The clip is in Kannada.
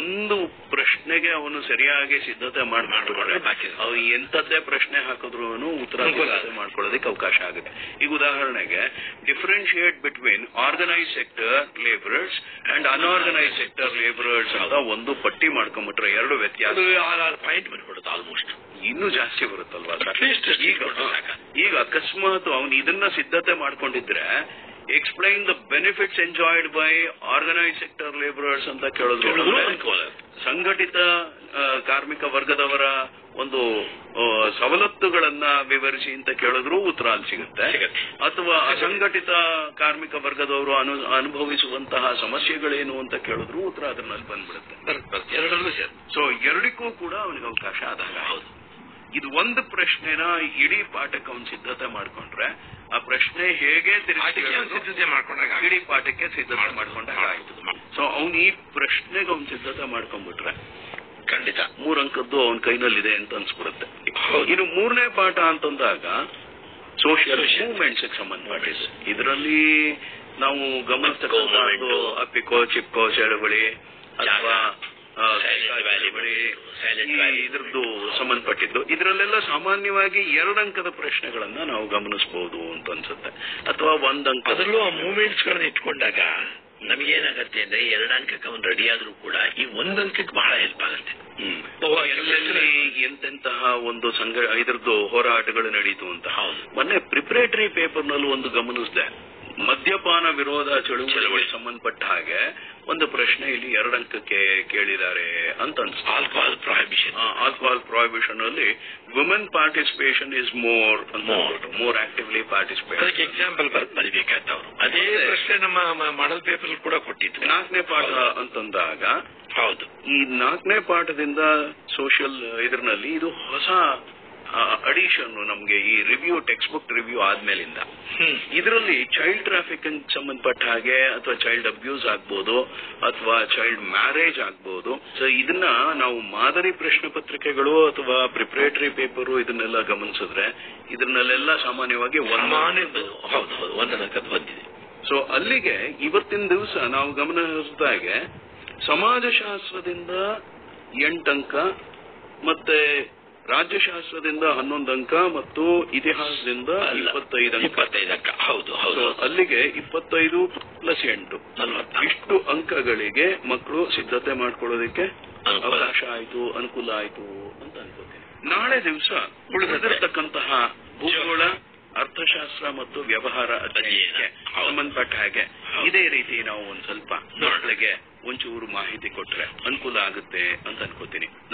ಒಂದು ಪ್ರಶ್ನೆಗೆ ಅವನು ಸರಿಯಾಗಿ ಸಿದ್ಧತೆ ಮಾಡ್ಕೊಂಡ್ರೆ ಬಾಕಿ ಅವ್ ಎಂತದ್ದೇ ಪ್ರಶ್ನೆ ಹಾಕಿದ್ರು ಉತ್ತರ ಸಿದ್ಧತೆ ಮಾಡ್ಕೊಳ್ಳೋದಕ್ಕೆ ಅವಕಾಶ ಆಗುತ್ತೆ ಈಗ ಉದಾಹರಣೆಗೆ differentiate between organise sector labourers and unorganise sector labourers ಅಂತ ಒಂದು ಪಟ್ಟಿ ಮಾಡ್ಕೊಂಡ್ಬಿಟ್ರೆ ಎರಡು ವ್ಯತ್ಯಾಸ ಅದು ಆರಾರು ಪಾಯಿಂಟ್ ಬಂದ್ಬಿಡುತ್ತೆ ಆಲ್ಮೋಸ್ಟ್ ಇನ್ನೂ ಜಾಸ್ತಿ ಬರುತ್ತಲ್ವಾ ಸರ್ Atleast ಅಷ್ಟು ಈಗ ಕೊಟ್ರೆ ಸಾಕ. ಈಗ ಅಕಸ್ಮಾತ್ ಅವನು ಇದನ್ನ ಸಿದ್ಧತೆ ಮಾಡ್ಕೊಂಡಿದ್ರೆ explain the benefits enjoyed by organise sector labourers ಅಂತ ಕೇಳಿದ್ರು ಕೇಳಿದ್ರು ಅಂದ್ರೆ ಅನುಕೂಲ. ಸಂಘಟಿತ ಆ, ಕಾರ್ಮಿಕ ವರ್ಗದವರ ಒಂದು ಆ, ಸವಲತ್ತುಗಳನ್ನ ವಿವರಿಸಿ ಅಂತ ಕೇಳಿದ್ರು ಉತ್ತರ ಅಲ್ಲಿ ಸಿಗುತ್ತೆ ಸಿಗುತ್ತೆ. ಅಥವಾ ಅಸಂಘಟಿತ ಕಾರ್ಮಿಕ ವರ್ಗದವರು ಅನು ಅನುಭವಿಸುವಂತಹ ಸಮಸ್ಯೆಗಳೇನು ಅಂತ ಕೇಳಿದ್ರು ಉತ್ತರ ಅದರಲ್ಲಿ ಬಂದ್ಬಿಡುತ್ತೆ ಬರುತ್ತೆ, ಬರುತ್ತೆ. ಎರಡರಲ್ಲೂ ಸೇರ್ ಸೊ ಎರಡಕ್ಕೂ ಕೂಡ ಅವನಿಗೆ ಅವಕಾಶ ಆದಾಗ ಹೌದು ಇದು ಒಂದು ಪ್ರಶ್ನೆನ ಇಡೀ ಪಾಠಕ್ಕೆ ಅವನು ಸಿದ್ಧತೆ ಮಾಡ್ಕೊಂಡ್ರೆ ಆ ಪ್ರಶ್ನೆ ಹೇಗೆ ತಿರುಗಿ ಅದಕ್ಕೆ ಅವ್ನು ಕೇಳಿದ್ರು ಸಿದ್ಧತೆ ಮಾಡ್ಕೊಂಡಾಗ ಇಡೀ ಪಾಠಕ್ಕೆ ಸಿದ್ಧತೆ ಮಾಡ್ಕೊಂಡಾಗ ಆಯ್ತು ಸೊ ಅವನು ಈ ಪ್ರಶ್ನೆಗೆ ಅವ್ನು ಸಿದ್ಧತೆ ಮಾಡ್ಕೊಂಡ್ಬಿಟ್ರೆ ಖಂಡಿತ ಮೂರ್ ಅಂಕದ್ದು ಅವನ ಕೈನಲ್ಲಿದೆ ಅಂತ ಅನ್ಸ್ಬಿಡುತ್ತೆ ಹೌದು. ಇನ್ನು ಮೂರನೇ ಪಾಠ ಅಂತಂದಾಗ ಸೋಷಿಯಲ್ Social. ಮೂವ್ಮೆಂಟ್ಸ್ ಸಂಬಂಧಪಟ್ಟಿದ್ದು ಇದರಲ್ಲಿ ನಾವು ಗಮನಿಸ್ತಕ್ಕಂಥದ್ದು movement. ಅಪ್ಪಿಕೋ ಚಿಪ್ಕೋ ಚಳವಳಿ ಅಥವಾ ಆ, Silent ಕೈಗಾರಿಕೆ Valley ಚಳವಳಿ, Silent ಈ Valley. ಇದ್ರದ್ದು ಸಂಬಂಧಪಟ್ಟಿದ್ದು ಇದರಲ್ಲೆಲ್ಲ ಸಾಮಾನ್ಯವಾಗಿ ಎರಡು ಅಂಕದ ಪ್ರಶ್ನೆಗಳನ್ನ ನಾವು ಗಮನಿಸಬಹುದು ಅಂತ ಅನ್ಸುತ್ತೆ ಅಥವಾ ಒಂದ್ ಅಂಕ ಅದರಲ್ಲೂ ಆ ಮೂಮೆಂಟ್ಸ್ ಗಳನ್ನ ಇಟ್ಕೊಂಡಾಗ ನಮಗೇನಾಗತ್ತೆ ಅಂದ್ರೆ ಎರಡು ಅಂಕಕ್ಕೆ ಅವ್ನು ರೆಡಿ ಆದ್ರೂ ಕೂಡ ಈ ಒಂದ್ ಅಂಕಕ್ಕೆ ಬಹಳ ಹೆಲ್ಪ್ ಆಗುತ್ತೆ ಹ್ಮ್. ಒಬ್ಬ ಎಲ್ಲೆಲ್ಲಿ ಎಂತೆಂತಹ ಒಂದು ಸಂಘ ಇದ್ರದ್ದು ಹೋರಾಟಗಳು ನಡೀತು ಅಂತ ಹೌದು. ಮೊನ್ನೆ ಪ್ರಿಪರೇಟರಿ ಪೇಪರ್ ನಲ್ಲಿ ಒಂದು ಗಮನಿಸಿದೆ ಮದ್ಯಪಾನ ವಿರೋಧ ಚಳುವಳಿ ಚಳವಳಿ. ಸಂಬಂಧಪಟ್ಟ ಹಾಗೆ ಒಂದು ಪ್ರಶ್ನೆ ಇಲ್ಲಿ ಎರಡು ಅಂಕಕ್ಕೆ ಕೇಳಿದ್ದಾರೆ ಅಂತ ಅನ್ಸುತ್ತೆ ಆಲ್ಕೋಹಾಲ್ ಪ್ರೊಹಿಬಿಷನ್ ಆಲ್ಕೋಹಾಲ್ ಪ್ರಾಹಿಬಿಷನ್ ಅಲ್ಲಿ women participation is more More. More actively participate ಅದಕ್ಕೆ ಎಕ್ಸಾಂಪಲ್ ಬರ್ ಬರಿಬೇಕಾಯ್ತು ಅವರು ಅದೇ ಪ್ರಶ್ನೆ ನಮ್ಮ ಮಾಡಲ್ ಪೇಪರ್ ಕೂಡ ಕೊಟ್ಟಿದ್ರು ನಾಲ್ಕನೇ ಪಾಠ ಅಂತಂದಾಗ ಹೌದು ಈ ನಾಲ್ಕನೇ ಪಾಠದಿಂದ ಸೋಷಿಯಲ್ ಇದರಲ್ಲಿ ಇದು ಹೊಸ ಅಡಿಷನ್ ನಮ್ಗೆ ಈ ರಿವ್ಯೂ ಟೆಕ್ಸ್ಟ್ ಬುಕ್ ರಿವ್ಯೂ ಆದ್ಮೇಲಿಂದ ಹ್ಮ್ ಇದರಲ್ಲಿ ಚೈಲ್ಡ್ ಟ್ರಾಫಿಕಿಂಗ್ ಸಂಬಂಧಪಟ್ಟ ಹಾಗೆ ಅಥವಾ ಚೈಲ್ಡ್ ಅಬ್ಯೂಸ್ ಆಗ್ಬೋದು ಅಥವಾ ಚೈಲ್ಡ್ ಮ್ಯಾರೇಜ್ ಆಗ್ಬೋದು ಸೊ ಇದನ್ನ ನಾವು ಮಾದರಿ ಪ್ರಶ್ನೆ ಪತ್ರಿಕೆಗಳು ಅಥವಾ ಪ್ರಿಪರೇಟರಿ ಪೇಪರು ಇದನ್ನೆಲ್ಲ ಗಮನಿಸಿದ್ರೆ ಇದನ್ನೆಲ್ಲ ಸಾಮಾನ್ಯವಾಗಿ ಸಾಮಾನ್ಯ ಒಂದು ಹೌದು ಹೌದು ಒಂದು ಅಂಕದ್ದು ಬಂದಿದೆ ಸೊ ಅಲ್ಲಿಗೆ ಇವತ್ತಿನ ದಿವಸ ನಾವು ಗಮನ ಹರಿಸಿದಾಗೆ ಸಮಾಜಶಾಸ್ತ್ರದಿಂದ ಎಂಟಂಕ ಮತ್ತೆ ರಾಜ್ಯಶಾಸ್ತ್ರದಿಂದ ಹನ್ನೊಂದು ಅಂಕ ಮತ್ತು ಇತಿಹಾಸದಿಂದ ಅಲ್ಲ, ಇಪ್ಪತ್ತೈದು ಅಂಕ ಇಪ್ಪತ್ತೈದು ಅಂಕ ಹೌದು So, ಹೌದು ಅಲ್ಲಿಗೆ ಇಪ್ಪತ್ತೈದು ಪ್ಲಸ್ ಎಂಟು ನಲ್ವತ್ನಾಲ್ಕು. ಇಷ್ಟು ಅಂಕಗಳಿಗೆ ಮಕ್ಕಳು ಸಿದ್ಧತೆ ಮಾಡ್ಕೊಳ್ಳೋದಕ್ಕೆ ಅನುಕೂಲ. ಅವಕಾಶ ಆಯ್ತು ಅನುಕೂಲ ಆಯ್ತು ಅಂತ ಅನ್ಕೋತೀನಿ ನಾಳೆ ದಿವಸ ಉಳಿದಿರ್ತಕ್ಕಂತಹ ಭೂಗೋಳ ಅರ್ಥಶಾಸ್ತ್ರ ಮತ್ತು ವ್ಯವಹಾರ ಅಧ್ಯಯನಕ್ಕೆ ಹೌದು. ಸಂಬಂಧಪಟ್ಟ ಹಾಗೆ ಹೌದು. ಇದೇ ರೀತಿ ನಾವು ಒಂದ್ ಸ್ವಲ್ಪ ಮಕ್ಕಳಿಗೆ ಒಂಚೂರು ಮಾಹಿತಿ ಕೊಟ್ರೆ ಅನುಕೂಲ ಆಗುತ್ತೆ ಅಂತ ಅನ್ಕೋತೀನಿ